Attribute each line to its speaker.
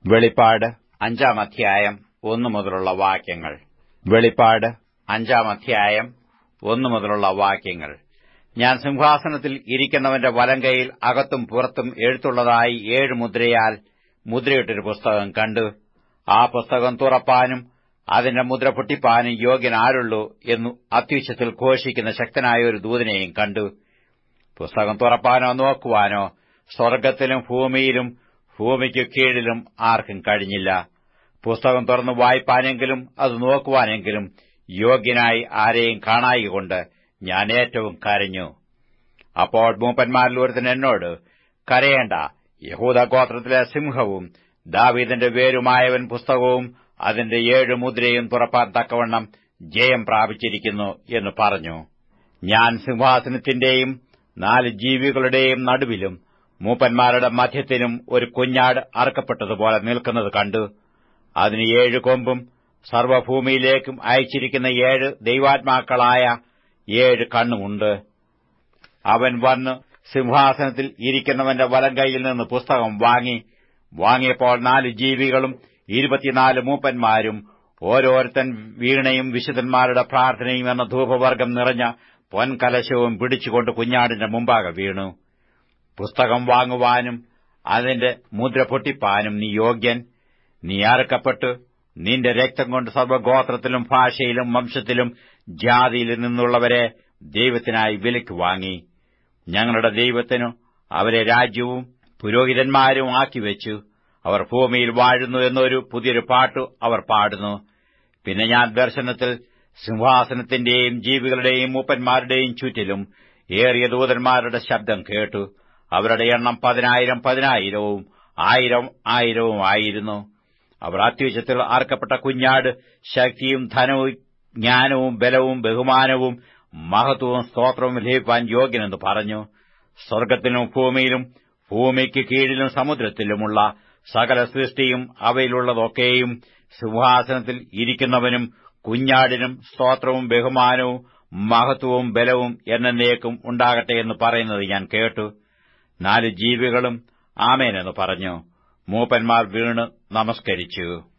Speaker 1: വെളിപ്പാട് അഞ്ചാം അധ്യായം ഒന്നു മുതലുള്ള വാക്യങ്ങൾ വെളിപ്പാട് അഞ്ചാം അധ്യായം ഒന്നു മുതലുള്ള വാക്യങ്ങൾ ഞാൻ സിംഹാസനത്തിൽ ഇരിക്കുന്നവന്റെ വലങ്കയിൽ അകത്തും പുറത്തും എഴുത്തുള്ളതായി ഏഴ് മുദ്രയാൽ മുദ്രയിട്ടൊരു പുസ്തകം കണ്ടു ആ പുസ്തകം തുറപ്പാനും അതിന്റെ മുദ്ര പൊട്ടിപ്പാനും യോഗ്യനാരുള്ളൂ എന്നു അത്യുച്ചത്തിൽ ഘോഷിക്കുന്ന ശക്തനായ ഒരു ദൂതനെയും കണ്ടു പുസ്തകം തുറപ്പാനോ നോക്കുവാനോ സ്വർഗ്ഗത്തിലും ഭൂമിയിലും ഭൂമിക്കു കീഴിലും ആർക്കും കഴിഞ്ഞില്ല പുസ്തകം തുറന്നു വായിപ്പാനെങ്കിലും അത് നോക്കുവാനെങ്കിലും യോഗ്യനായി ആരെയും കാണായികൊണ്ട് ഞാൻ ഏറ്റവും കരഞ്ഞു അപ്പോൾ മൂപ്പന്മാരിൽ ഒരുത്തൻ എന്നോട് കരയേണ്ട യഹൂദ ഗോത്രത്തിലെ സിംഹവും ദാവീദിന്റെ വേരുമായവൻ പുസ്തകവും അതിന്റെ ഏഴ് മുദ്രയും തുറപ്പാൻ തക്കവണ്ണം ജയം പ്രാപിച്ചിരിക്കുന്നു എന്ന് പറഞ്ഞു ഞാൻ സിംഹാസനത്തിന്റെയും നാല് ജീവികളുടെയും നടുവിലും മൂപ്പന്മാരുടെ മധ്യത്തിനും ഒരു കുഞ്ഞാട് അറുക്കപ്പെട്ടതുപോലെ നിൽക്കുന്നത് കണ്ടു അതിന് ഏഴ് കൊമ്പും സർവ്വഭൂമിയിലേക്കും അയച്ചിരിക്കുന്ന ഏഴ് ദൈവാത്മാക്കളായ ഏഴ് കണ്ണുമുണ്ട് അവൻ വന്ന് സിംഹാസനത്തിൽ ഇരിക്കുന്നവന്റെ വലം കൈയിൽ നിന്ന് പുസ്തകം വാങ്ങി വാങ്ങിയപ്പോൾ നാല് ജീവികളും ഇരുപത്തിനാല് മൂപ്പന്മാരും ഓരോരുത്തൻ വീണയും വിശുദ്ധന്മാരുടെ പ്രാർത്ഥനയും എന്ന ധൂപവർഗം നിറഞ്ഞ പൊൻകലശവും പിടിച്ചുകൊണ്ട് കുഞ്ഞാടിന്റെ മുമ്പാകെ വീണു പുസ്തകം വാങ്ങുവാനും അതിന്റെ മുദ്ര പൊട്ടിപ്പാനും നീ യോഗ്യൻ നീ അറുക്കപ്പെട്ടു നിന്റെ രക്തം കൊണ്ട് സർവ്വഗോത്രത്തിലും ഭാഷയിലും വംശത്തിലും ജാതിയിലും നിന്നുള്ളവരെ ദൈവത്തിനായി വിലയ്ക്ക് വാങ്ങി ഞങ്ങളുടെ ദൈവത്തിനു അവരെ രാജ്യവും പുരോഹിതന്മാരും ആക്കിവെച്ചു അവർ ഭൂമിയിൽ വാഴുന്നു എന്നൊരു പുതിയൊരു പാട്ടു അവർ പാടുന്നു പിന്നെ ഞാൻ ദർശനത്തിൽ സിംഹാസനത്തിന്റെയും ജീവികളുടെയും മൂപ്പന്മാരുടെയും ചുറ്റിലും ഏറിയ ദൂതന്മാരുടെ ശബ്ദം കേട്ടു അവരുടെ എണ്ണം പതിനായിരം പതിനായിരവും ആയിരം ആയിരവും ആയിരുന്നു അവർ അത്യുച്ചത്തിൽ ആർക്കപ്പെട്ട കുഞ്ഞാട് ശക്തിയും ധനവും ജ്ഞാനവും ബലവും ബഹുമാനവും മഹത്വവും സ്തോത്രവും ലഭിപ്പാൻ യോഗ്യനെന്ന് പറഞ്ഞു സ്വർഗ്ഗത്തിലും ഭൂമിയിലും ഭൂമിക്ക് കീഴിലും സമുദ്രത്തിലുമുള്ള സകല സൃഷ്ടിയും അവയിലുള്ളതൊക്കെയും സിംഹാസനത്തിൽ ഇരിക്കുന്നവനും കുഞ്ഞാടിനും സ്തോത്രവും ബഹുമാനവും മഹത്വവും ബലവും എന്നേക്കും ഉണ്ടാകട്ടെ എന്ന് പറയുന്നത് ഞാൻ കേട്ടു നാല് ജീവികളും ആമേനെന്ന് പറഞ്ഞു മൂപ്പന്മാർ വീണ് നമസ്കരിച്ചു